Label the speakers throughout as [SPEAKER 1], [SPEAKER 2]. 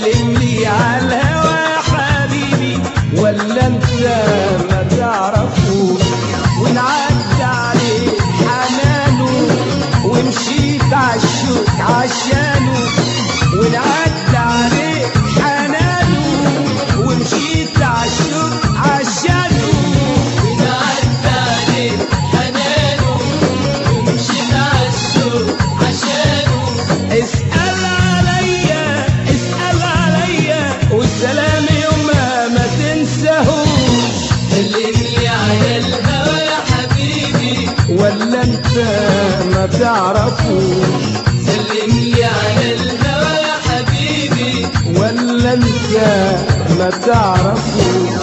[SPEAKER 1] سلم لي على الهوى يا حبيبي ولا انت ما تعرفوش ونعدى عليه حنانه ومشيت عالشوك عشانه ونعدى عليه حنانه ومشيت عالشوك عشانه
[SPEAKER 2] ونعدى عليه حنانه ومشيت عالشوق عشانه
[SPEAKER 1] اسأل عليا اسأل عليا والسلام يوم ما تنساهوش
[SPEAKER 2] سلمني على الهوى يا حبيبي
[SPEAKER 1] ولا انت ما تعرفوش
[SPEAKER 2] سلمني على الهوى يا حبيبي
[SPEAKER 1] ولا انت ما تعرفوش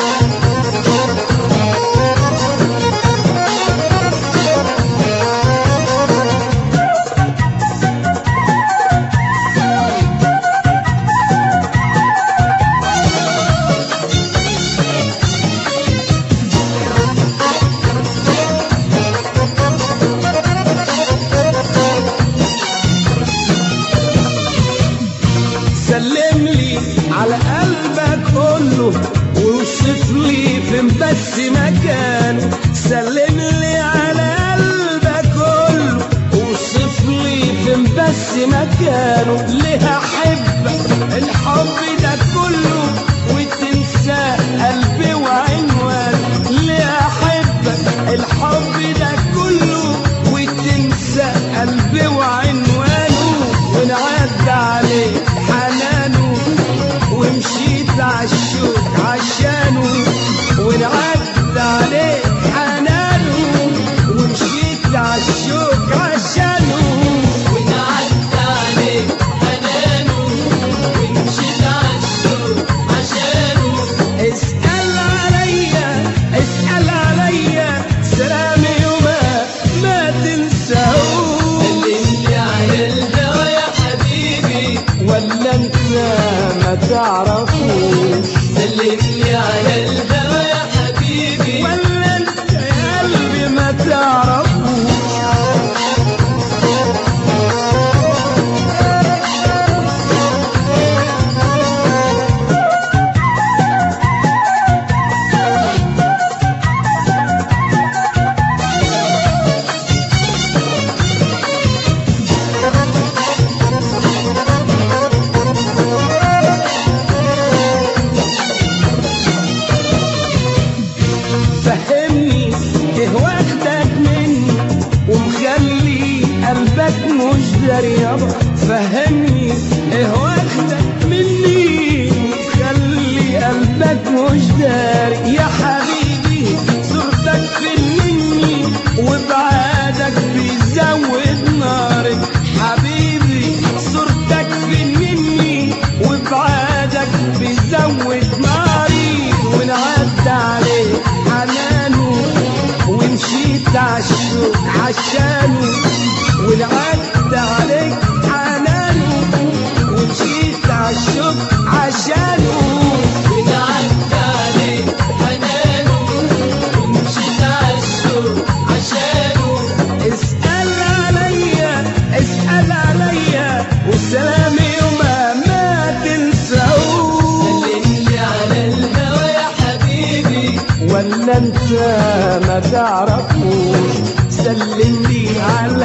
[SPEAKER 1] سلم لي على قلبك كله ووصف لي فين بس مكانه سلم لي على قلبك كله ووصف لي فين بس مكانه ليه احبك الحب ده كله وتنسى قلبي وعنوانه ليه احبك الحب ده كله وتنسى قلبي وعنوانه ونعدى عليه حنانه ومشيت عالشوق عشانه ونعدى عليه حنانه ومشيت عالشوق عشانه
[SPEAKER 2] ونعدى عليه حنانه ومشيت عالشوق عشانه
[SPEAKER 1] اسأل عليا اسأل عليا سلامي وما ما تنساهوش
[SPEAKER 2] سلمني على الهوى يا حبيبي
[SPEAKER 1] ولا انت ما تعرفوش
[SPEAKER 2] سلمني على الهوى يا حبيبي
[SPEAKER 1] ولا انت يا قلبي ما تعرفوش فهمني ايه واخدك مني ومخلي قلبك مش داري يابا فهمني ايه واخدك مني ومخلي قلبك مش داري يا حبيبي صورتك في مني وبعادك بيزود ناري حبيبي صورتك في مني وبعادك بيزود ناري ونعدى عليه حنانه ومشيت عالشوق عشانه ونعدى عليك حنانه ومشيت عالشوق عشانه
[SPEAKER 2] ونعدى عليه حنانه ومشيت عالشوق عشانه
[SPEAKER 1] اسأل عليا اسأل عليا والسلام يوما ما تنساهوش
[SPEAKER 2] سلمني على الهوى يا حبيبي
[SPEAKER 1] ولا انت ما تعرفوش سلم لي على